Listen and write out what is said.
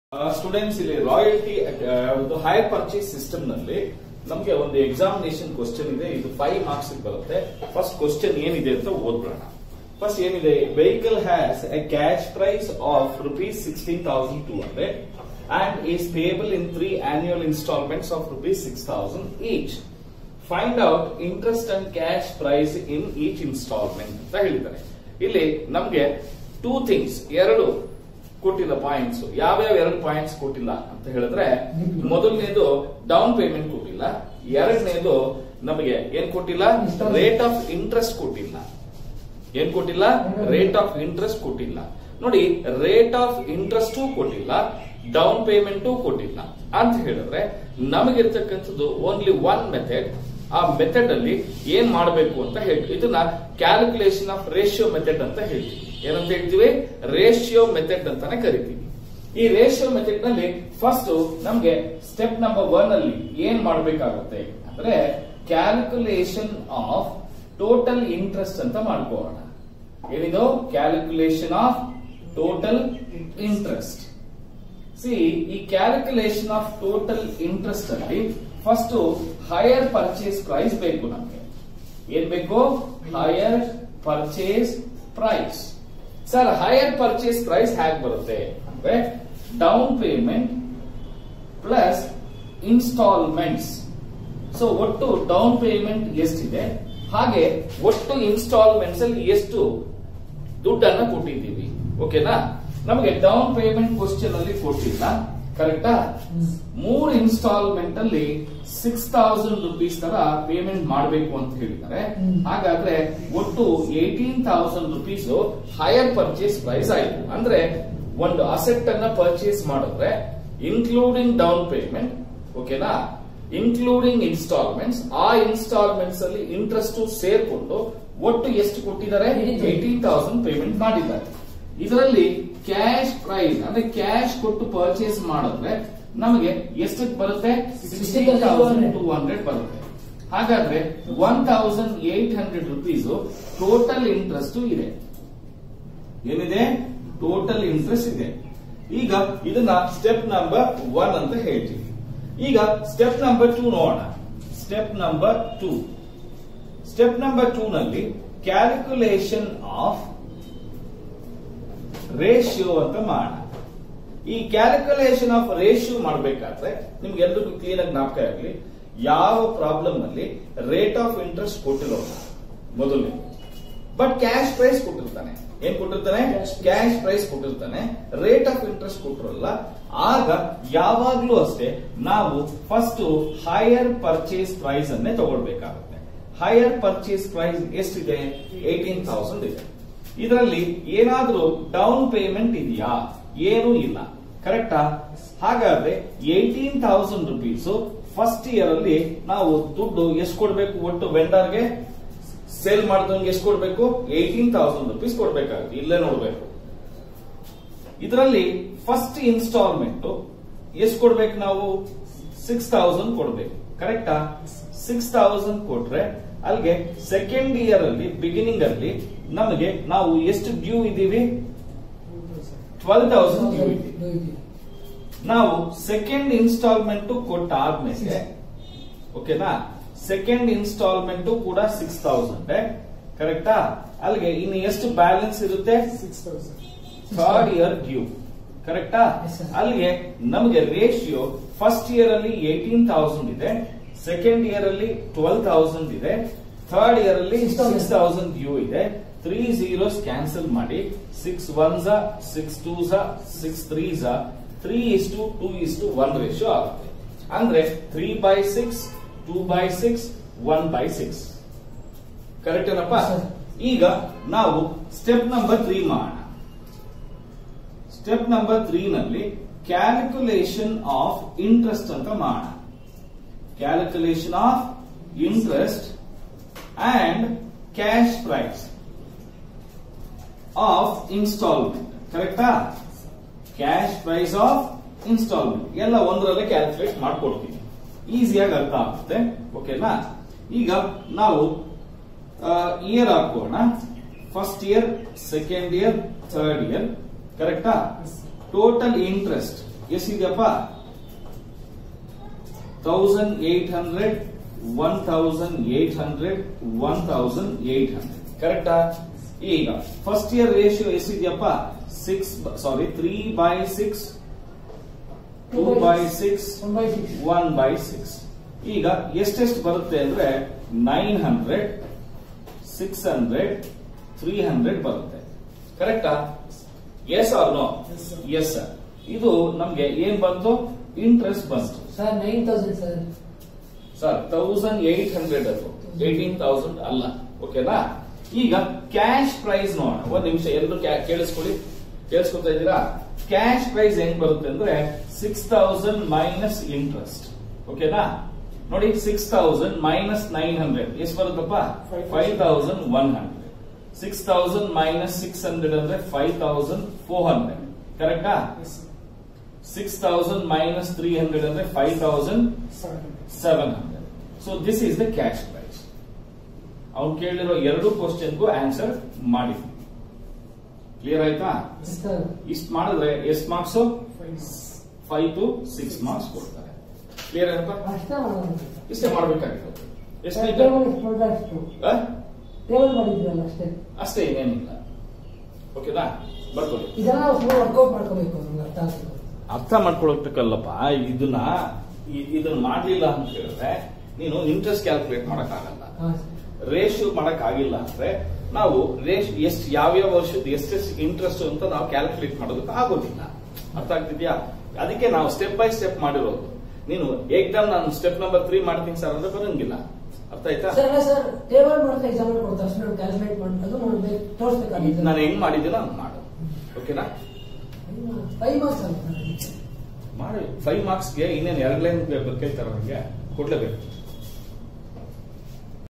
Students ಇಲ್ಲಿ royalty ಒಂದು higher purchase system ನಲ್ಲಿ ನಮಗೆ ಒಂದು ಎಕ್ಸಾಮಿನೇಷನ್ ಕ್ವಶನ್ ಇದೆ ಇದು ಫೈವ್ ಮಾರ್ಕ್ಸ್ ಬರುತ್ತೆ ಫಸ್ಟ್ ಕ್ವಶನ್ ಏನಿದೆ ಅಂತ ಓದ್ಬಿಡೋಣ ಫಸ್ಟ್ ಏನಿದೆ vehicle has a cash price of rupees sixteen thousand two hundred and is payable in three annual instalments of rupees six thousand each find out interest and cash price in each instalment ಅಂತ ಹೇಳಿದ್ದಾರೆ ಇಲ್ಲಿ ನಮ್ಗೆ two things ಎರಡು ಕೊಟ್ಟಿಲ್ಲ points ಯಾವ್ಯಾವ ಎರಡು points ಕೊಟ್ಟಿಲ್ಲ ಅಂತ ಹೇಳಿದ್ರೆ ಮೊದಲನೇದು ಡೌನ್ ಪೇಮೆಂಟ್ ಕೊಟ್ಟಿಲ್ಲ ಎರಡನೇದು ನಮಗೆ ಏನ್ ಕೊಟ್ಟಿಲ್ಲ ರೇಟ್ ಆಫ್ ಇಂಟ್ರೆಸ್ಟ್ ಕೊಟ್ಟಿಲ್ಲ ಏನ್ ಕೊಟ್ಟಿಲ್ಲ ರೇಟ್ ಆಫ್ ಇಂಟ್ರೆಸ್ಟ್ ಕೊಟ್ಟಿಲ್ಲ ನೋಡಿ ರೇಟ್ ಆಫ್ ಇಂಟ್ರೆಸ್ಟ್ ಕೊಟ್ಟಿಲ್ಲ ಡೌನ್ ಪೇಮೆಂಟು ಕೊಟ್ಟಿಲ್ಲ ಅಂತ ಹೇಳಿದ್ರೆ ನಮಗಿರ್ತಕ್ಕಂಥದ್ದು ಓನ್ಲಿ ಒನ್ ಮೆಥಡ್ ಆ ಮೆಥಡ್ ಅಲ್ಲಿ ಏನ್ ಮಾಡಬೇಕು ಅಂತ ಹೇಳ್ತೀವಿ ಇದನ್ನ ಕ್ಯಾಲ್ಕುಲೇಷನ್ ಆಫ್ ರೇಷಿಯೋ ಮೆಥಡ್ ಅಂತ ಹೇಳ್ತೀವಿ ಏನಂತ ಹೇಳ್ತೀವಿ ರೇಷಿಯೋ ಮೆಥಡ್ ಅಂತಾನೆ ಕರಿತೀವಿ ಈ ರೇಷಿಯೋ ಮೆಥಡ್ ನಲ್ಲಿ ಫಸ್ಟ್ ನಮ್ಗೆ ಸ್ಟೆಪ್ ನಂಬರ್ ಒನ್ ಅಲ್ಲಿ ಏನ್ ಮಾಡಬೇಕಾಗುತ್ತೆ ಅಂದ್ರೆ ಕ್ಯಾಲ್ಕುಲೇಷನ್ ಆಫ್ ಟೋಟಲ್ ಇಂಟ್ರೆಸ್ಟ್ ಅಂತ ಮಾಡ್ಕೋಣ ಏನಿದು ಕ್ಯಾಲ್ಕುಲೇಷನ್ ಆಫ್ ಟೋಟಲ್ ಇಂಟ್ರೆಸ್ಟ್ ಸಿ ಈ ಕ್ಯಾಲ್ಕುಲೇಷನ್ ಆಫ್ ಟೋಟಲ್ ಇಂಟ್ರೆಸ್ಟ್ ಅಲ್ಲಿ ಫಸ್ಟ್ ಹೈಯರ್ ಪರ್ಚೇಸ್ ಪ್ರೈಸ್ ಬೇಕು ನಮಗೆ ಏನ್ ಬೇಕು hire purchase price sir hire purchase price ಹೇಗೆ ಬರುತ್ತೆ ಅಂದ್ರೆ down payment plus instalments so ಒಟ್ಟು ಡೌನ್ ಪೇಮೆಂಟ್ ಎಷ್ಟಿದೆ ಹಾಗೆ ಒಟ್ಟು ಇನ್ಸ್ಟಾಲ್ಮೆಂಟ್ಸ್ ಅಲ್ಲಿ ಎಷ್ಟು ದುಡ್ಡನ್ನ ಕೊಟ್ಟಿದ್ದೀವಿ ಓಕೆನಾ ನಮಗೆ ಡೌನ್ ಪೇಮೆಂಟ್ ಕ್ವಶನ್ ಅಲ್ಲಿ ಕೊಟ್ಟಿಲ್ಲ ಕರೆಕ್ಟಾ ಮೂರು ಇನ್ಸ್ಟಾಲ್ಮೆಂಟ್ ಅಲ್ಲಿ ಸಿಕ್ಸ್ ತೌಸಂಡ್ ರುಪೀಸ್ ತರ ಪೇಮೆಂಟ್ ಮಾಡಬೇಕು ಅಂತ ಹೇಳಿದ್ದಾರೆ ಹಾಗಾದ್ರೆ ಒಟ್ಟು eighteen thousand rupees hire purchase price ಆಯ್ತು ಅಂದ್ರೆ ಒಂದು ಅಸೆಟ್ ಅನ್ನ ಪರ್ಚೇಸ್ ಮಾಡಿದ್ರೆ ಇನ್ಕ್ಲೂಡಿಂಗ್ ಡೌನ್ ಪೇಮೆಂಟ್ ಓಕೆನಾ ಇನ್ಕ್ಲೂಡಿಂಗ್ ಇನ್ಸ್ಟಾಲ್ಮೆಂಟ್ಸ್ ಆ ಇನ್ಸ್ಟಾಲ್ಮೆಂಟ್ಸ್ ಅಲ್ಲಿ ಇಂಟ್ರೆಸ್ಟ್ ಸೇರ್ಕೊಂಡು ಒಟ್ಟು ಎಷ್ಟು ಕೊಟ್ಟಿದ್ದಾರೆ ಏಟೀನ್ ತೌಸಂಡ್ ಪೇಮೆಂಟ್ ಮಾಡಿದ್ದಾರೆ ಇದರಲ್ಲಿ ಕ್ಯಾಶ್ ಪ್ರೈಸ್ ಅಂದ್ರೆ ಕ್ಯಾಶ್ ಕೊಟ್ಟು ಪರ್ಚೇಸ್ ಮಾಡಿದ್ರೆ ನಮಗೆ ಎಷ್ಟಕ್ಕೆ ಬರುತ್ತೆ ಸಿಕ್ಸ್ಟೀನ್ ತೌಸಂಡ್ ಟೂ ಹಂಡ್ರೆಡ್ ಬರುತ್ತೆ ಹಾಗಾದ್ರೆ one thousand eight hundred rupees total interest ಇದೆ ಏನಿದೆ ಟೋಟಲ್ ಇಂಟ್ರೆಸ್ಟ್ ಇದೆ ಈಗ ಇದನ್ನ ಸ್ಟೆಪ್ ನಂಬರ್ ಒನ್ ಅಂತ ಹೇಳ್ತೀವಿ ಈಗ ಸ್ಟೆಪ್ ನಂಬರ್ ಟೂ ನೋಡೋಣ step number two step number two ನಲ್ಲಿ ಕ್ಯಾಲ್ಕುಲೇಷನ್ ಆಫ್ ರೇಷಿಯೋ ಅಂತ ಮಾಡೋಣ ಈ ಕ್ಯಾಲ್ಕುಲೇಷನ್ ಆಫ್ ರೇಷಿಯೋ ಮಾಡಬೇಕಾದ್ರೆ ನಿಮ್ಗೆ ಎಲ್ರಿಗೂ ಕ್ಲಿಯರ್ ಆಗಿ ಜ್ಞಾಪಕ ಆಗಲಿ ಯಾವ ಪ್ರಾಬ್ಲಮ್ ನಲ್ಲಿ ರೇಟ್ ಆಫ್ ಇಂಟ್ರೆಸ್ಟ್ ಕೊಟ್ಟಿರೋಲ್ಲ ಮೊದಲನೇ ಬಟ್ ಕ್ಯಾಶ್ ಪ್ರೈಸ್ ಕೊಟ್ಟಿರ್ತಾನೆ ಏನ್ ಕೊಟ್ಟಿರ್ತಾನೆ ಕ್ಯಾಶ್ ಪ್ರೈಸ್ ಕೊಟ್ಟಿರ್ತಾನೆ ರೇಟ್ ಆಫ್ ಇಂಟ್ರೆಸ್ಟ್ ಕೊಟ್ಟಿರಲ್ಲ ಆಗ ಯಾವಾಗ್ಲೂ ಅಷ್ಟೇ ನಾವು ಫಸ್ಟ್ ಹೈಯರ್ ಪರ್ಚೇಸ್ ಪ್ರೈಸ್ ಅನ್ನೇ ತಗೊಳ್ಬೇಕಾಗುತ್ತೆ ಹೈಯರ್ ಪರ್ಚೇಸ್ ಪ್ರೈಸ್ ಎಷ್ಟಿದೆ ಏಟೀನ್ ತೌಸಂಡ್ ಇದೆ ಇದರಲ್ಲಿ ಏನಾದ್ರೂ ಡೌನ್ ಪೇಮೆಂಟ್ ಇದೆಯಾ ಏನೂ ಇಲ್ಲ ಕರೆಕ್ಟಾ ಹಾಗಾದ್ರೆ eighteen thousand rupees first year ಅಲ್ಲಿ ನಾವು ದುಡ್ಡು ಎಷ್ಟು ಕೊಡ್ಬೇಕು ಒಟ್ಟು ವೆಂಡರ್ಗೆ ಸೇಲ್ ಮಾಡಿದವನ್ಗೆ ಎಷ್ಟು ಕೊಡ್ಬೇಕು ಏಟೀನ್ ತೌಸಂಡ್ ರುಪೀಸ್ ಕೊಡ್ಬೇಕಾಗುತ್ತೆ ಇಲ್ಲೇ ನೋಡ್ಬೇಕು ಇದರಲ್ಲಿ ಫಸ್ಟ್ ಇನ್ಸ್ಟಾಲ್ಮೆಂಟ್ ಎಷ್ಟು ಕೊಡ್ಬೇಕು ನಾವು ಸಿಕ್ಸ್ ತೌಸಂಡ್ ಕೊಡ್ಬೇಕು ಕರೆಕ್ಟಾ ಸಿಕ್ಸ್ ತೌಸಂಡ್ ಕೊಟ್ರೆ ಅಲ್ಲಿಗೆ ಸೆಕೆಂಡ್ ಇಯರ್ ಅಲ್ಲಿ ಬಿಗಿನಿಂಗ್ ಅಲ್ಲಿ ನಮಗೆ ನಾವು ಎಷ್ಟು ಡ್ಯೂ ಇದೀವಿ ಟ್ವೆಲ್ ತೌಸಂಡ್ ಡ್ಯೂ ಇದೆ ನಾವು ಸೆಕೆಂಡ್ ಇನ್ಸ್ಟಾಲ್ಮೆಂಟ್ ಕೊಟ್ಟಾದ್ಮೇಲೆ ಓಕೆನಾ ಸೆಕೆಂಡ್ ಇನ್ಸ್ಟಾಲ್ಮೆಂಟ್ ಕೂಡ ಸಿಕ್ಸ್ ತೌಸಂಡ್ ಕರೆಕ್ಟಾ ಅಲ್ಲಿಗೆ ಇನ್ನು ಎಷ್ಟು ಬ್ಯಾಲೆನ್ಸ್ ಇರುತ್ತೆ ಥರ್ಡ್ ಇಯರ್ ಡ್ಯೂ ಕರೆಕ್ಟಾ Yes, sir. ಅಲ್ಲಿಗೆ ನಮಗೆ ರೇಷಿಯೋ ಫಸ್ಟ್ ಇಯರ್ ಅಲ್ಲಿ ಏಟೀನ್ ತೌಸಂಡ್ ಇದೆ ಸೆಕೆಂಡ್ ಇಯರ್ ಅಲ್ಲಿ ಟ್ವೆಲ್ ತೌಸಂಡ್ ಇದೆ ಥರ್ಡ್ ಇಯರ್ ಅಲ್ಲಿ Six thousand. Six thousand due ಇದೆ ತ್ರೀ ಜೀರೋಸ್ ಕ್ಯಾನ್ಸಲ್ ಮಾಡಿ ಸಿಕ್ಸ್ ಒನ್ ಝ ಸಿಕ್ಸ್ ಟೂ ಝ ಸಿಕ್ಸ್ ತ್ರೀ ಝ three is to two is to one ratio ಆಗುತ್ತೆ ಅಂದ್ರೆ three by six two by six one by six correct ಏನಪ್ಪ Sir. ಈಗ ನಾವು ಸ್ಟೆಪ್ ನಂಬರ್ ತ್ರೀ ಮಾಡೋಣ ಸ್ಟೆಪ್ ನಂಬರ್ ತ್ರೀ ನಲ್ಲಿ ಕ್ಯಾಲ್ಕುಲೇಷನ್ ಆಫ್ ಇಂಟ್ರೆಸ್ಟ್ ಅಂತ ಮಾಡೋಣ calculation of interest and cash price of instalment ಕರೆಕ್ಟಾ ಕ್ಯಾಶ್ ಪ್ರೈಸ್ ಆಫ್ ಇನ್ಸ್ಟಾಲ್ಮೆಂಟ್ ಎಲ್ಲ ಒಂದರಲ್ಲೇ ಕ್ಯಾಲ್ಕುಲೇಟ್ ಮಾಡ್ಕೊಡ್ತೀನಿ ಈಸಿಯಾಗಿ ಅರ್ಥ ಆಗುತ್ತೆ ಓಕೆನಾ ಈಗ ನಾವು ಇಯರ್ ಹಾಕೋಣ first year second year third year ಕರೆಕ್ಟಾ ಟೋಟಲ್ ಇಂಟ್ರೆಸ್ಟ್ ಎಷ್ಟಿದೆಯಪ್ಪ thousand eight hundred one thousand eight hundred one thousand eight hundred ಕರೆಕ್ಟಾ ಈಗ ಫಸ್ಟ್ ಇಯರ್ ರೇಷಿಯೋ ಎಷ್ಟಿದೆಯಪ್ಪ six sorry three by six two by six one by six one by six ಈಗ ಎಷ್ಟೆಷ್ಟು ಬರುತ್ತೆ ಅಂದ್ರೆ nine hundred six hundred three hundred ಬರುತ್ತೆ ಕರೆಕ್ಟಾ yes or no Yes, sir. Yes sir ಇದು ನಮ್ಗೆ ಏನ್ ಬಂತು ಇಂಟ್ರೆಸ್ಟ್ ಬಂತು sir nine thousand sir sir thousand eight hundred ಅದು ಏಟೀನ್ ತೌಸಂಡ್ ಅಲ್ಲ ಓಕೆನಾ ಈಗ ಕ್ಯಾಶ್ ಪ್ರೈಸ್ ನೋಡೋಣ ಒಂದ್ ನಿಮಿಷ ಎಲ್ಲರೂ ಕ್ಯಾ- ಕೇಳಿಸ್ಕೊಳ್ಳಿ ಕೇಳಿಸ್ಕೊತಾ ಇದ್ದೀರಾ ಕ್ಯಾಶ್ ಪ್ರೈಸ್ ಹೆಂಗ್ ಬರುತ್ತೆ ಅಂದ್ರೆ ಸಿಕ್ಸ್ ತೌಸಂಡ್ ಮೈನಸ್ ಇಂಟ್ರೆಸ್ಟ್ ಓಕೆನಾ ನೋಡಿ six thousand minus nine hundred ಎಷ್ಟು ಬರುತ್ತಪ್ಪ five thousand one hundred six thousand minus six hundred ಅಂದ್ರೆ ಫೈವ್ ತೌಸಂಡ್ ಫೋರ್ ಹಂಡ್ರೆಡ್ ಕರೆಕ್ಟಾ six thousand minus three hundred ಅಂದ್ರೆ five thousand seven hundred so this is the cash price ಅವ್ನು ಕೇಳಿರೋ ಎರಡು ಕ್ವಶನ್ಗೂ answer ಮಾಡಿ ಕ್ಲಿಯರ್ ಆಯ್ತಾ ಸರ್ ಇಷ್ಟು ಮಾಡಿದ್ರೆ ಎಷ್ಟು marks five to six marks ಕೊಡ್ತಾರೆ ಕ್ಲಿಯರ್ ಆಯ್ತಾ ಅಷ್ಟೇ ಮಾಡೋಣ ಇಷ್ಟೇ ಮಾಡ್ಬೇಕಾಗಿತ್ತು ಎಷ್ಟು ಟೇಬಲ್ ಎಷ್ಟು ಅಷ್ಟು ಆ? ಟೇಬಲ್ ಮಾಡಿದ್ರಲ್ಲ ಅಷ್ಟೇ ಅಷ್ಟೇ ಏನೇನಿಲ್ಲ ಓಕೆನಾ ಬರ್ಕೊಳ್ಳಿ ಇದೆಲ್ಲ ನಾವು ಸ್ವಲ್ಪ ವರ್ಕೌಟ್ ಮಾಡ್ಕೋಬೇಕು ನಮ್ಗೆ ಅರ್ಥ ಆಗ್ತದೆ ಅರ್ಥ ಮಾಡ್ಕೊಳಕ್ಕಲ್ಲಪ್ಪ ಇದನ್ನ ಇ- ಇದನ್ನ ಮಾಡ್ಲಿಲ್ಲ ಅಂತ ಹೇಳಿದ್ರೆ ನೀನು ಇಂಟ್ರೆಸ್ಟ್ ಕ್ಯಾಲ್ಕುಲೇಟ್ ಮಾಡಕ್ಕಾಗಲ್ಲ ಹಾ ಸರ್ ರೇಷಿಯೋ ಮಾಡಕ್ ಆಗಿಲ್ಲ ಅಂದ್ರೆ ನಾವು ರೇಷ್ ಎಷ್ಟು ಯಾವ್ಯಾವ ವರ್ಷದ ಎಷ್ಟೆಷ್ಟು ಇಂಟ್ರೆಸ್ಟ್ ಅಂತ ನಾವು ಕ್ಯಾಲ್ಕುಲೇಟ್ ಮಾಡೋದಕ್ಕೆ ಆಗೋದಿಲ್ಲ ಅರ್ಥ ಆಗ್ತಿದ್ಯಾ ಅದಕ್ಕೆ ನಾವು ಸ್ಟೆಪ್ ಬೈ ಸ್ಟೆಪ್ ಮಾಡಿರೋದು ನೀನು ಏಕ್ದಮ್ ನಾನು ಸ್ಟೆಪ್ ನಂಬರ್ ತ್ರೀ ಮಾಡ್ತೀನಿ ಸರ್ ಅಂದ್ರೆ ಬರಂಗಿಲ್ಲ ಅರ್ಥ ಆಯ್ತಾ ಸರ್ ಅಲ್ಲ ಸರ್ ಟೇಬಲ್ ಮಾಡೋಕೆ ಎಕ್ಸಾಮ್ ಕೊಡ್ತಾರೆ ಅಷ್ಟು ನಾವು ಕ್ಯಾಲ್ಕುಲೇಟ್ ಮಾಡೋದು ನೋಡ್ಬೇಕು ಈಗ ತೋರಿಸ್ಬೇಕಾಗಿತ್ತು ನಾನು ಹೆಂಗ್ ಮಾಡಿದ್ದೀನೋ ಹಂಗ್ ಮಾಡು ಓಕೆನಾ ಫೈವ್ ಮಾರ್ಕ್ಸ್ ಅಂತ ಮಾಡಿ ಫೈವ್ ಮಾರ್ಕ್ಸ್ಗೆ ಇನ್ನೇನು ಎರಡು ಲೈನ್ ಕೇಳ್ತಾರ ನನಗೆ ಕೊಡ್ಲೇಬೇಕು